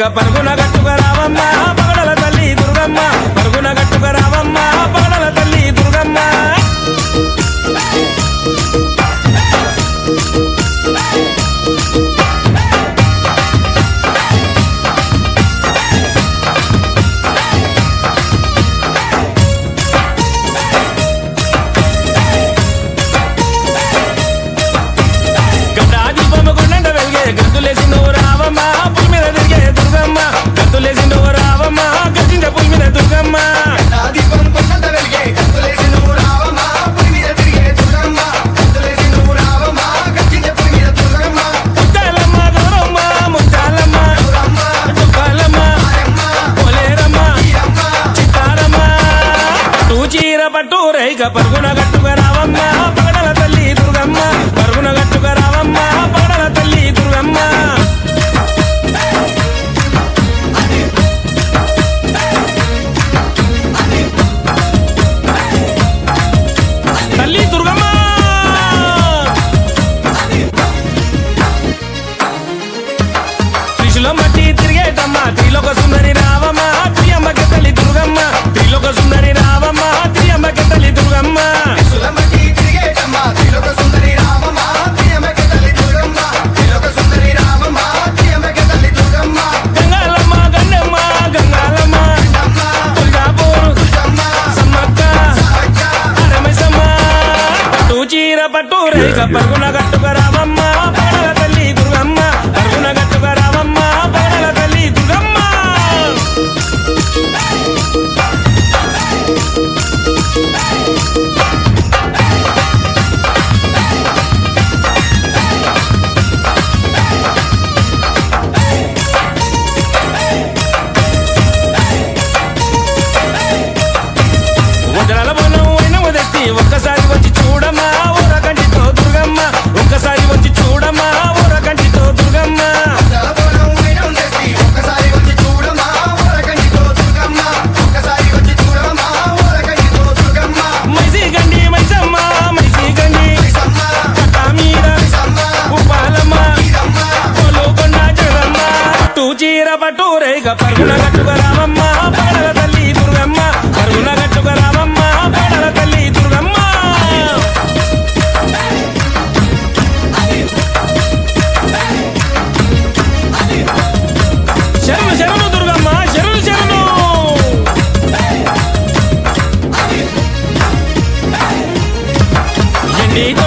రేఖ పరుగున గట్టుక రావమ్మ పగడల తల్లి దుర్గమ్మ పరుగున గట్టుక రావమ్మ పగడల తల్లి దుర్గమ్మ గడ్డాది బొమ్మ కొండంట వెలిగే గద్దులేసి నువ్వు రావమ్మ పులి మీద తిరిగే దుర్గమ్మ గద్దులేసి నువ్వు రావమ్మ గద్దించ పులి మీద దుర్గమ్మ నా దీపం కొండంత వెలిగే కత్తులేసి నువ్వు రావమ్మా పులి మీద తిరిగే దుర్గమ్మ కత్తులేసి నువ్వు రావమ్మా కత్తించే పులి మీద దుర్గమ్మ ముత్తాలమ్మ గౌరమ్మ ముత్తాలమ్మ దుర్గమ్మ చుక్కాలమ్మ మాయమ్మ పోలేరమ్మ ఈరమ్మ చిత్తారమ్మ పట్టు చీర పట్టు రైక పరుగున గట్టుక రావమ్మ పగడల తల్లి దుర్గమ్మ పరుగున గట్టుక రావమ్మ పగడల తల్లి దుర్గమ్మ తల్లి దుర్గమ్మ త్రిశూలం బట్టి తిరిగేటమ్మ త్రిలోక సుందరి రావమ్మ త్రియమ్మకి తల్లి దుర్గమ్మ త్రిలోక సుందరి రావమ్మ త్రియమ్మకి తల్లి దుర్గమ్మ సులమటి తిరిగేటమ్మ త్రిలోక సుందరి రామమ్మ త్రియమక తల్లి దుర్గమ్మ త్రిలోక సుందరి రామమ్మ త్రియమక తల్లి దుర్గమ్మ గంగాలమ్మ గన్నమ్మ గంగాలమ్మ అమ్మ తుల్జాపూర్ దుర్గమ్మ సమ్మక్క అక్క రమేశమ్మ పట్టు చీర పట్టు రేఖ పరుగున గట్టుక రావమ్మ పగడల తల్లి దుర్గమ్మ పరుగున గట్టుక రావమ్మ పగడల తల్లి దుర్గమ్మ వజ్రాల బోనం అయిన తెచ్చి ఒక్కసారి వచ్చి చూడమ్మా ఊర కంటితో దుర్గమ్మ ఒక్కసారి వచ్చి చూడమ్మా ఊర కంటితో దుర్గమ్మ తలపోలం వైనం తెచ్చి ఒక్కసారి వచ్చి చూడమ్మా ఊరకంటితో దుర్గమ్మ ఒక్కసారి వచ్చి చూడమ్మా ఊరకంటితో దుర్గమ్మ మైసి గండి మైసమ్మ మైసి గండి సమ్మ కట్టా మీద సమ్మ ఉప్పాలమ్మ ఈరమ్మ కొలుకొండ జగమ్మ పట్టు చీర పట్టు రేగ పరుగున గట్టుక రావమ్మ పగడల తల్లి దుర్గమ్మ పరుగున గట్టుక రావమ్మ పగడల తల్లి దుర్గమ్మ శరణు శరణు దుర్గమ్మ శరణు శరణు ఎండి